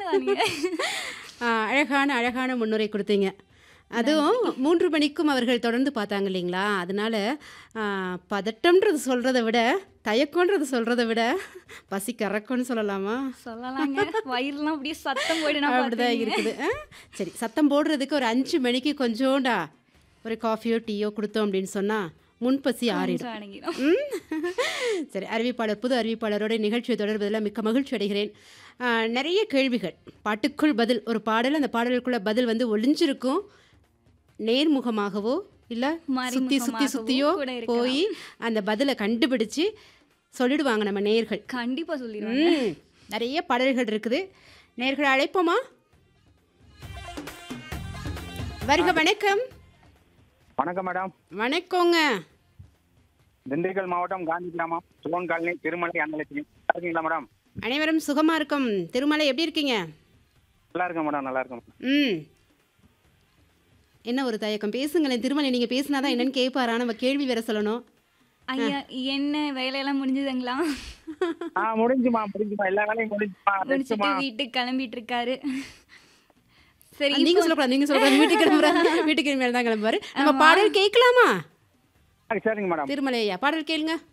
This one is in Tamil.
நீங்க ஆ, அழகான அழகான முன்னுரை கொடுத்தீங்க அதுவும் மூன்று மணிக்கும் அவர்கள் தொடர்ந்து பார்த்தாங்க இல்லைங்களா அதனால ஆ, பதட்டம்ன்றது சொல்கிறத விட தயக்கம்ன்றது சொல்கிறத விட பசி கறக்கும்னு சொல்லலாமா சொல்லலாங்க வயிறுலாம் அப்படியே சத்தம் போயிடு நான் அப்படிதான் பார்த்துருக்கேன். இருக்குது ஆ? சரி சத்தம் போடுறதுக்கு ஒரு அஞ்சு மணிக்கு கொஞ்சோண்டா ஒரு காஃபியோ டீயோ கொடுத்தோம் அப்படின்னு சொன்னால் முன்பசி ஆறிடும் கொஞ்சம் அடங்கிடும் ம். சரி அறிவிப்பாளர் புது அறிவிப்பாளரோட நிகழ்ச்சியை தொடர்வதில் மிக்க மகிழ்ச்சி அடைகிறேன் ஆ, நிறைய கேள்விகள் பாட்டுக்குள் பதில் ஒரு பாடல் அந்த பாடலுக்குள்ள பதில் வந்து ஒளிஞ்சிருக்கும் நேர்முகமாகவோ இல்லை சுற்றி சுற்றி மறைமுகமாகவோ சுற்றியோ கூட இருக்கலாம். போய் அந்த பதிலை கண்டுபிடிச்சு சொல்லிடுவாங்க நம்ம நேர்கள் கண்டிப்பா சொல்லிடுவாங்க ம் நிறைய பாடல்கள் இருக்குது நேர்களை அழைப்போமா வருக வணக்கம் வணக்கம் மேடம் வணக்கங்க திண்டுக்கல் மாவட்டம் காந்தி கிராமம் சுலோன் காலனி திருமலை அன்னலட்சுமி நல்லா இருக்கீங்களா மேடம் அனைவரும் சுகமா இருக்கும் திருமலை எப்படி இருக்கீங்க நல்லா இருக்கேன் மேடம் நல்லா இருக்கேன் ம் என்ன ஒரு தயக்கம் பேசுங்களேன் திருமலை நீங்க பேசினாதான் என்னன்னு கேட்பாரா நம்ம கேள்வி வேற சொல்லணும் ஐயா என்ன வேலையெல்லாம் முடிஞ்சுதுங்களா ஆ முடிஞ்சுமா முடிஞ்சுமா எல்லா வேலையும் முடிஞ்சுமா முடிச்சிட்டு ரெஸ்ட்டுமா வீட்டுக்கு கிளம்பிட்டு இருக்காரு சரி நீங்க இப்போ- சொல்லக்கூடாது நீங்க சொல்லக்கூடாது வீட்டுக்கு கிளம்புற வீட்டுக்கு மேல தான் கிளம்புவாரு நம்ம பாடல் கேட்கலாமா சரிங்க மேடம் திருமலை ஐயா பாடல் கேளுங்க